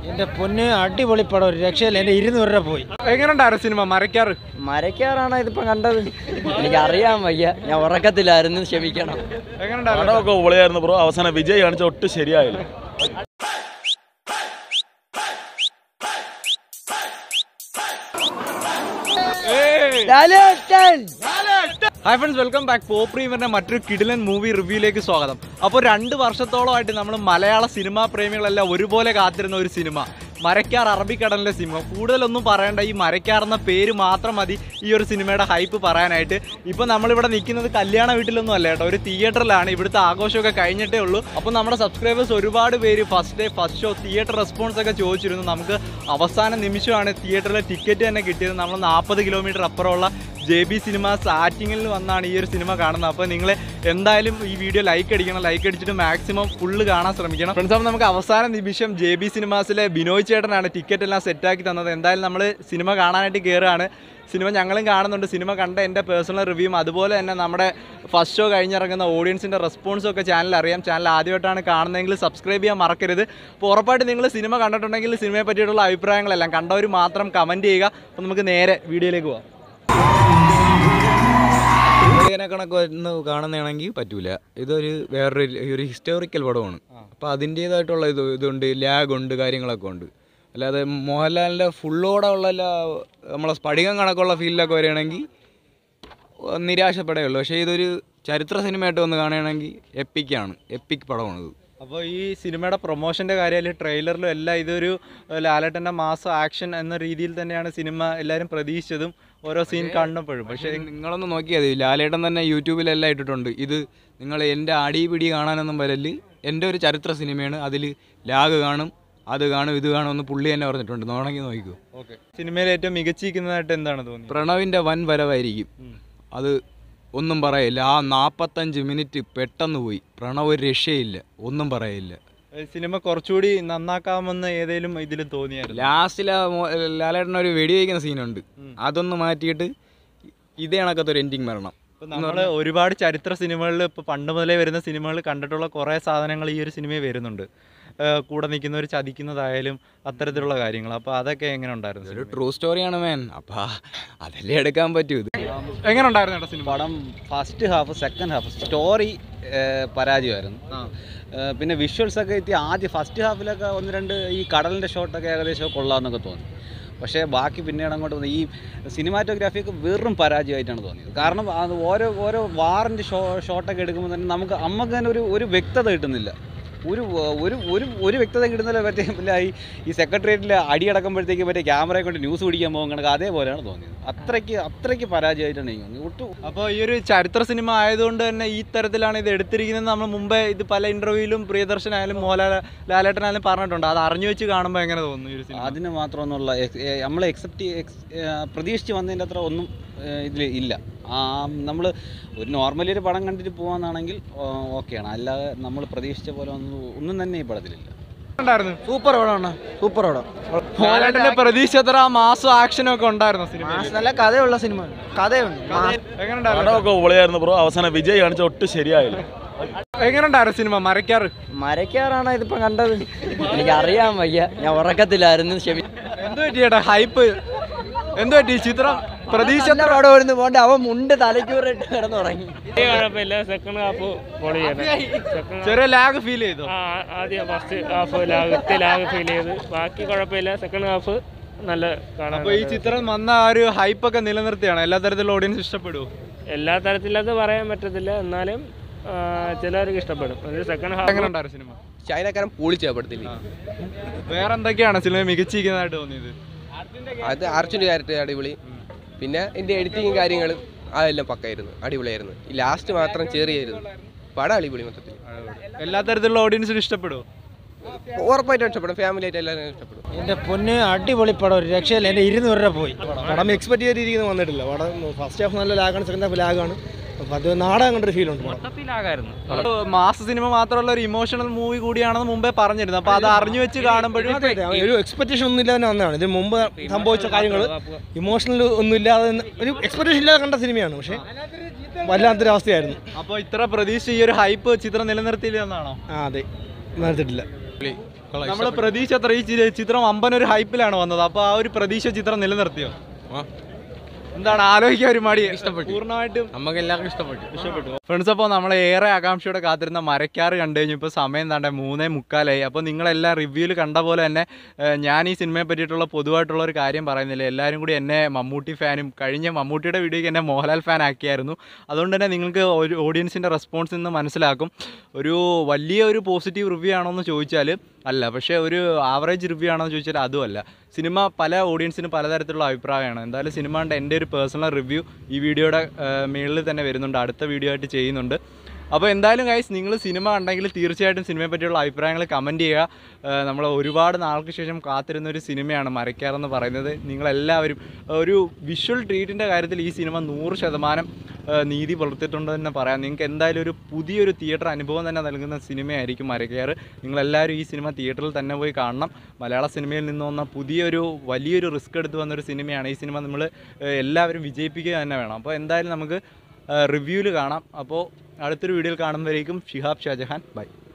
എന്റെ പൊന്ന് അടിപൊളി പടം ഒരു രക്ഷയില്ല എന്റെ ഇരുന്നൂറ് രൂപ പോയി എങ്ങനെയുണ്ടായിരുന്നു സിനിമ മരക്കാറ് മരക്കാറാണ് ഇതിപ്പോ കണ്ടത് എനിക്ക് അറിയാൻ വയ്യ ഞാൻ ഉറക്കത്തിലായിരുന്നു ക്ഷമിക്കണം എങ്ങനെയുണ്ടായിരുന്നു പടമൊക്കെ പൊളിയായിരുന്നു ബ്രോ അവസാനം വിജയ് കാണിച്ച ഒട്ടും ശരിയായില്ല hi friends welcome back pop പ്രീമിയറിന്റെ മറ്റൊരു കിടിലൻ മൂവി റിവ്യൂയിലേക്ക് സ്വാഗതം അപ്പോൾ രണ്ട് വർഷത്തോളമായിട്ട് നമ്മൾ മലയാള സിനിമാ പ്രേമികളെല്ലാം ഒരുപോലെ കാത്തിരുന്ന ഒരു സിനിമ മരക്കാർ അറബിക്കടലിലെ സിനിമ കൂടുതലൊന്നും പറയേണ്ട ഈ മരക്കാർ എന്ന പേര് മാത്രം മതി ഈ ഒരു സിനിമയുടെ ഹൈപ്പ് പറയാനായിട്ട് ഇപ്പോൾ നമ്മളിവിടെ നിൽക്കുന്നത് കല്യാണ വീട്ടിലൊന്നും അല്ല കേട്ടോ ഒരു തിയേറ്ററിലാണ് ഇവിടുത്തെ ആഘോഷമൊക്കെ കഴിഞ്ഞിട്ടേ ഉള്ളൂ അപ്പോൾ നമ്മുടെ സബ്സ്ക്രൈബേഴ്സ് ഒരുപാട് പേര് first day first show theatre response ഒക്കെ ചോദിച്ചിരുന്നു നമുക്ക് അവസാന നിമിഷമാണ് തിയേറ്ററിലെ ടിക്കറ്റ് തന്നെ കിട്ടിയത് നമ്മൾ നാൽപ്പത് കിലോമീറ്റർ അപ്പുറമുള്ള ജെ ബി സിനിമാസ് ആറ്റിങ്ങിൽ വന്നാണ് ഈ ഒരു സിനിമ കാണുന്നത് അപ്പോൾ നിങ്ങൾ എന്തായാലും ഈ വീഡിയോ ലൈക്ക് അടിക്കണം ലൈക്ക് അടിച്ചിട്ട് മാക്സിമം ഫുള്ള് കാണാൻ ശ്രമിക്കണം ഫ്രണ്ട്സ് അപ്പോൾ നമുക്ക് അവസാന നിമിഷം ജെ ബി സിനിമാസിലെ ബിനോയ് ചേട്ടനാണ് ടിക്കറ്റ് എല്ലാം സെറ്റാക്കി തന്നത് എന്തായാലും നമ്മൾ സിനിമ കാണാനായിട്ട് കയറുകയാണ് സിനിമ ഞങ്ങളും കാണുന്നുണ്ട് സിനിമ കണ്ട എൻ്റെ പേഴ്സണൽ റിവ്യൂവും അതുപോലെ തന്നെ നമ്മുടെ ഫസ്റ്റ് ഷോ കഴിഞ്ഞിറങ്ങുന്ന ഓഡിയൻസിൻ്റെ റെസ്പോൺസും ഒക്കെ ചാനൽ അറിയാം ചാനൽ ആദ്യമായിട്ടാണ് കാണുന്നതെങ്കിൽ സബ്സ്ക്രൈബ് ചെയ്യാൻ മറക്കരുത് അപ്പോൾ ഉറപ്പായിട്ട് നിങ്ങൾ സിനിമ കണ്ടിട്ടുണ്ടെങ്കിൽ സിനിമയെ പറ്റിയിട്ടുള്ള അഭിപ്രായങ്ങളെല്ലാം കണ്ടവർ മാത്രം കമൻറ്റ് ചെയ്യുക അപ്പോൾ നമുക്ക് നേരെ വീഡിയോയിലേക്ക് പോകാം ഇതിനെ കണക്ക് ഒന്ന് കാണുന്നതാണെങ്കിൽ പറ്റൂല ഇതൊരു വേറൊരു ഒരു ഹിസ്റ്റോറിക്കൽ പടമാണ് അപ്പോൾ അതിൻ്റേതായിട്ടുള്ള ഇത് ഇതുണ്ട് ലാഗ് ഉണ്ട് കാര്യങ്ങളൊക്കെ ഉണ്ട് അല്ലാതെ മോഹൻലാലിൻ്റെ ഫുള്ളോടെ ഉള്ള എല്ലാ നമ്മളെ സ്ഫടികം കണക്കുള്ള ഫീലിലൊക്കെ വരികയാണെങ്കിൽ നിരാശപ്പെടേ ഉള്ളൂ പക്ഷേ ഇതൊരു ചരിത്ര സിനിമയായിട്ട് വന്ന് കാണുകയാണെങ്കിൽ എപ്പിക്കാണ് എപ്പിക് പടമാണിത് അപ്പോൾ ഈ സിനിമയുടെ പ്രൊമോഷൻ്റെ കാര്യത്തിൽ ട്രെയിലറിലും എല്ലാം ഇതൊരു ഏഹ്, ലാലേട്ടൻ്റെ മാസം ആക്ഷൻ എന്ന രീതിയിൽ തന്നെയാണ് സിനിമ എല്ലാവരും പ്രതീക്ഷിച്ചതും ഓരോ സീൻ കാണുമ്പോഴും പക്ഷേ പക്ഷേ നിങ്ങളൊന്ന് നോക്കിയാൽ മതി ലാലേട്ടൻ തന്നെ യൂട്യൂബിലെല്ലാം ഇട്ടിട്ടുണ്ട് ഇത് നിങ്ങൾ എൻ്റെ അടി പിടി കാണാനൊന്നും വരല് എൻ്റെ ഒരു ചരിത്ര സിനിമയാണ് അതിൽ ലാഗ് കാണും അത് കാണും ഇത് കാണും എന്ന് പുള്ളി തന്നെ പറഞ്ഞിട്ടുണ്ട് നോണെങ്കിൽ നോക്കിക്കോ ഓക്കെ സിനിമയിൽ ഏറ്റവും മികച്ചിരിക്കുന്നതായിട്ട് എന്താണ് തോന്നിയത് പ്രണവിൻ്റെ വൻ വരവായിരിക്കും അത് ഒന്നും പറയില്ല ആ നാൽപ്പത്തഞ്ച് മിനിറ്റ് പെട്ടെന്ന് പോയി പ്രണവ് ഒരു രക്ഷയില്ല ഒന്നും പറയില്ല ഏഹ്, സിനിമ കുറച്ചുകൂടി നന്നാക്കാമെന്ന് ഏതെങ്കിലും ഇതിൽ തോന്നിയായിരുന്നു ലാസ്റ്റിൽ ലാലേട്ടൻ ഒരു വെടി വയ്ക്കുന്ന സീനുണ്ട് അതൊന്ന് മാറ്റിയിട്ട് ഇതേ കണക്കത്തെ ഒരു എൻഡിങ് വരണം നമ്മൾ ഒരുപാട് ചരിത്ര സിനിമകളിൽ ഇപ്പോൾ പണ്ട് മുതലേ വരുന്ന സിനിമകൾ കണ്ടിട്ടുള്ള കുറേ സാധനങ്ങൾ ഈ ഒരു സിനിമയിൽ വരുന്നുണ്ട് ഏഹ്, കൂടെ നിൽക്കുന്നവർ ചതിക്കുന്നതായാലും അത്തരത്തിലുള്ള കാര്യങ്ങൾ അപ്പോൾ അതൊക്കെ എങ്ങനെ ഉണ്ടായിരുന്നു ഒരു ട്രൂ സ്റ്റോറിയാണ് മാൻ അപ്പം അതല്ലേ എടുക്കാൻ പറ്റൂ ഇത് എങ്ങനെ ഉണ്ടായിരുന്നു കേട്ടോ സിനിമ പടം first half second half story പരാജയമായിരുന്നു ഏഹ് പിന്നെ വിഷ്വൽസ് ഒക്കെ എത്തി ആദ്യം ഫസ്റ്റ് ഹാഫിലൊക്കെ ഒന്ന് രണ്ട് ഈ കടലിൻ്റെ ഷോട്ടൊക്കെ ഏകദേശം കൊള്ളാമെന്നൊക്കെ തോന്നി പക്ഷേ ബാക്കി പിന്നീട് അങ്ങോട്ട് വന്ന് ഈ സിനിമാറ്റോഗ്രാഫിയൊക്കെ വെറും പരാജയമായിട്ടാണ് തോന്നിയത് കാരണം അത് ഓരോ ഓരോ വാറിൻ്റെ ഷോ ഷോട്ടൊക്കെ എടുക്കുമ്പോൾ തന്നെ നമുക്ക് നമുക്ക് തന്നെ ഒരു ഒരു വ്യക്തത കിട്ടുന്നില്ല ഒരു ഒരു ഒരു ഒരു വ്യക്തത കിട്ടുന്നില്ല മറ്റേ ഇല്ല ഈ ഈ സെക്രട്ടേറിയറ്റിൽ അടിയടക്കുമ്പോഴത്തേക്ക് മറ്റേ ക്യാമറയെ കൊണ്ട് ന്യൂസ് പിടിക്കാൻ പോകും കണക്ക് അതേപോലെയാണ് തോന്നിയത് അത്രയ്ക്ക് അത്രയ്ക്ക് പരാജയമായിട്ടാണ് എനിക്ക് തോന്നിയത് ഒട്ടും അപ്പോൾ ഈ ഒരു ചരിത്ര സിനിമ ആയതുകൊണ്ട് തന്നെ ഈ തരത്തിലാണ് ഇത് എടുത്തിരിക്കുന്നത് നമ്മൾ മുമ്പേ ഇത് പല ഇന്റർവ്യൂവിലും പ്രിയദർശനായാലും മോഹൻലാൽ ലാലേട്ടനായാലും പറഞ്ഞിട്ടുണ്ട് അത് അറിഞ്ഞു വെച്ച് കാണുമ്പോൾ എങ്ങനെ തോന്നുന്നു ഈ ഒരു സിനിമ അതിന് മാത്രമൊന്നുള്ള നമ്മൾ എക്സെപ്റ്റ് പ്രതീക്ഷിച്ച് വന്നതിൻ്റെ അത്ര ഒന്നും ഇതിൽ ഇല്ല നമ്മൾ ഒരു നോർമലി ഒരു പടം കണ്ടിട്ട് പോകാന്നാണെങ്കിൽ ഓക്കെയാണ് അല്ലാതെ നമ്മൾ പ്രതീക്ഷിച്ച പോലെ ഒന്നും ഒന്നും തന്നെ ഈ പടത്തിലില്ല ഉണ്ടായിരുന്നു സൂപ്പർ പടമാണ് സൂപ്പർ പടം മോഹൻലാലിന്റെ പ്രതീക്ഷ എത്ര മാസം ആക്ഷനും ഒക്കെ ഉണ്ടായിരുന്നു സിനിമ നല്ല കഥയുള്ള സിനിമ കഥയുണ്ട് എങ്ങനെ ഉണ്ടായിരുന്നു പടമൊക്കെ പൊളിയായിരുന്നു ബ്രോ അവസാനം വിജയ് കാണിച്ച ഒട്ടും ശരിയായില്ല എങ്ങനെ ഉണ്ടായിരുന്നു സിനിമ മരക്കാറ് മരക്കാറാണ് ഇതിപ്പോ കണ്ടത് എനിക്ക് അറിയാൻ വയ്യ ഞാൻ ഉറക്കത്തിലായിരുന്നു ക്ഷമി എന്ത് പറ്റിയേട്ടാ ഹൈപ്പ് എന്ത് പറ്റി ഈ ചിത്രം പ്രതീക്ഷ നല്ല പടം വരുന്നു പോണ്ട് അവൻ മുണ്ട് തലയ്ക്കൂറിട്ട് കിടന്നുറങ്ങി കുഴപ്പമില്ല സെക്കൻഡ് ഹാഫ് പൊളിയാണ് സെക്കൻഡ് ചെറിയ ലാഗ് ഫീൽ ചെയ്തു ആദ്യം first half lag lag feel ചെയ്ത് ബാക്കി കുഴപ്പമില്ല സെക്കൻഡ് ഹാഫ് നല്ല കാണാൻ അപ്പൊ ഈ ചിത്രം വന്ന ആ ഒരു ഹൈപ്പ് ഒക്കെ നിലനിർത്തിയാണ് എല്ലാ തരത്തിലുള്ള ഓഡിയൻസ് ഇഷ്ടപ്പെടുവോ എല്ലാ തരത്തിലത് പറയാൻ പറ്റത്തില്ല എന്നാലും ആ, ചിലർക്ക് ഇഷ്ടപ്പെടും ഒരു സെക്കൻഡ് ഹാഫ് എങ്ങനെ ഉണ്ടായിരുന്നു സിനിമ ചൈനക്കാരൻ പൊളിച്ച പടത്തിൽ വേറെ എന്തൊക്കെയാണ് സിനിമ മികച്ചിരിക്കുന്നതായിട്ട് തോന്നിയത് അത് അർജുൻ്റെ ക്യാരക്ടർ അടിപൊളി പിന്നെ എൻ്റെ എഡിറ്റിങ്ങും കാര്യങ്ങളും അതെല്ലാം പക്കായിരുന്നു അടിപൊളിയായിരുന്നു ഈ ലാസ്റ്റ് മാത്രം ചെറിയായിരുന്നു പടം അടിപൊളി മൊത്തത്തിൽ എല്ലാ തരത്തിലുള്ള ഓഡിയൻസിനും ഇഷ്ടപ്പെടുവോ ഉറപ്പായിട്ടും ഇഷ്ടപ്പെടും ഫാമിലി ആയിട്ട് എല്ലാവരും ഇഷ്ടപ്പെടും എന്റെ പൊന്ന് അടിപൊളി പടം ഒരു രക്ഷയില്ല എന്റെ ഇരുന്നൂറ് രൂപ പോയി പടം എക്സ്പെക്ട് ചെയ്ത രീതിയിൽ വന്നിട്ടില്ല പടം ഫസ്റ്റ് ഹാഫ് നല്ല ലാഗാണ് സെക്കൻഡ് ഹാഫ് ലാഗാണ് അപ്പം അത് നാടകം കണ്ടൊരു ഫീൽ ഉണ്ട് പടം ഒരു മാസ സിനിമ മാത്രമുള്ള ഒരു ഇമോഷണൽ മൂവി കൂടിയാണെന്ന് മുമ്പേ പറഞ്ഞിരുന്നു അപ്പൊ അത് അറിഞ്ഞു വെച്ച് കാണുമ്പോഴും അതെ, അതെ. ഒരു എക്സ്പെക്ടേഷൻ ഒന്നും ഇല്ലാതെ തന്നെ വന്നതാണ് ഇതിന് മുമ്പ് സംഭവിച്ച കാര്യങ്ങൾ ഇമോഷണൽ ഒന്നും ഇല്ലാതെ തന്നെ- ഒരു എക്സ്പെക്ടേഷൻ ഇല്ലാതെ കണ്ട സിനിമയാണ് പക്ഷേ വല്ലാത്തൊരവസ്ഥയായിരുന്നു അപ്പൊ ഇത്ര പ്രതീക്ഷ ഈ ഒരു ഹൈപ്പ് ചിത്രം നിലനിർത്തിയില്ല എന്നാണോ ആ അതെ നടത്തിട്ടില്ല നമ്മൾ പ്രതീക്ഷ എത്ര ഈ ചി- ചിത്രം അമ്പനൊരു ഹൈപ്പിലാണ് വന്നത് അപ്പോൾ ആ ഒരു പ്രതീക്ഷ ചിത്രം നിലനിർത്തിയോ എന്താണ് ആലോചിക്കാൻ ഒരു മടി ഇഷ്ടപ്പെട്ടു പൂർണ്ണമായിട്ടും നമുക്ക് എല്ലാവർക്കും ഇഷ്ടപ്പെട്ടു ഇഷ്ടപ്പെട്ടു ഫ്രണ്ട്സ് അപ്പോൾ നമ്മൾ ഏറെ ആകാംക്ഷയോടെ കാത്തിരുന്ന മരക്കാറ് കണ്ടു കഴിഞ്ഞു ഇപ്പോൾ സമയം താണ്ടെ മൂന്നേ മുക്കാലായി അപ്പോൾ നിങ്ങളെല്ലാം റിവ്യൂവിൽ കണ്ട പോലെ തന്നെ ഏഹ്, ഞാൻ ഈ സിനിമയെ പറ്റിയിട്ടുള്ള പൊതുവായിട്ടുള്ള ഒരു കാര്യം പറയുന്നില്ല എല്ലാവരും കൂടി എന്നെ മമ്മൂട്ടി ഫാനും കഴിഞ്ഞ മമ്മൂട്ടിയുടെ വീഡിയോയ്ക്ക് എന്നെ മോഹൻലാൽ ഫാൻ ആക്കിയായിരുന്നു അതുകൊണ്ട് തന്നെ നിങ്ങൾക്ക് ഒരു ഓഡിയൻസിൻ്റെ റെസ്പോൺസ് നിന്ന് മനസ്സിലാക്കും ഒരു വലിയ ഒരു പോസിറ്റീവ് റിവ്യൂ ആണോ എന്ന് ചോദിച്ചാൽ അല്ല പക്ഷേ ഒരു ആവറേജ് റിവ്യൂ ആണോ എന്ന് ചോദിച്ചാൽ അതുമല്ല സിനിമ പല ഓഡിയൻസിനും പലതരത്തിലുള്ള അഭിപ്രായമാണ് എന്തായാലും സിനിമ കണ്ട എൻ്റെ ഒരു പേഴ്സണൽ റിവ്യൂ ഈ വീഡിയോയുടെ മേളിൽ തന്നെ വരുന്നുണ്ട് അടുത്ത വീഡിയോ ആയിട്ട് ചെയ്യുന്നുണ്ട് അപ്പോൾ എന്തായാലും ഗൈസ് നിങ്ങൾ സിനിമ കണ്ടെങ്കിൽ തീർച്ചയായിട്ടും സിനിമയെ പറ്റിയുള്ള അഭിപ്രായങ്ങൾ കമൻറ്റ് ചെയ്യുക നമ്മൾ ഒരുപാട് നാൾക്ക് ശേഷം കാത്തിരുന്ന ഒരു സിനിമയാണ് മരക്കാറെന്ന് പറയുന്നത് നിങ്ങളെല്ലാവരും ഒരു വിഷ്വൽ ട്രീറ്റിൻ്റെ കാര്യത്തിൽ ഈ സിനിമ നൂറ് ശതമാനം ഏഹ്, നീതി പുലർത്തിയിട്ടുണ്ടെന്ന് തന്നെ പറയാം നിങ്ങൾക്ക് എന്തായാലും ഒരു പുതിയൊരു തിയേറ്റർ അനുഭവം തന്നെ നൽകുന്ന സിനിമയായിരിക്കും മരക്കാറ് നിങ്ങളെല്ലാവരും ഈ സിനിമ തിയേറ്ററിൽ തന്നെ പോയി കാണണം മലയാള സിനിമയിൽ നിന്ന് വന്ന പുതിയൊരു വലിയൊരു റിസ്ക് എടുത്ത് വന്നൊരു സിനിമയാണ് ഈ സിനിമ നമ്മൾ എല്ലാവരും വിജയിപ്പിക്കുക തന്നെ വേണം അപ്പോൾ എന്തായാലും നമുക്ക് റിവ്യൂവിൽ കാണാം അപ്പോൾ അടുത്തൊരു വീഡിയോയിൽ കാണുമ്പോഴേക്കും ഷിഹാബ് ഷാജഹാൻ ബൈ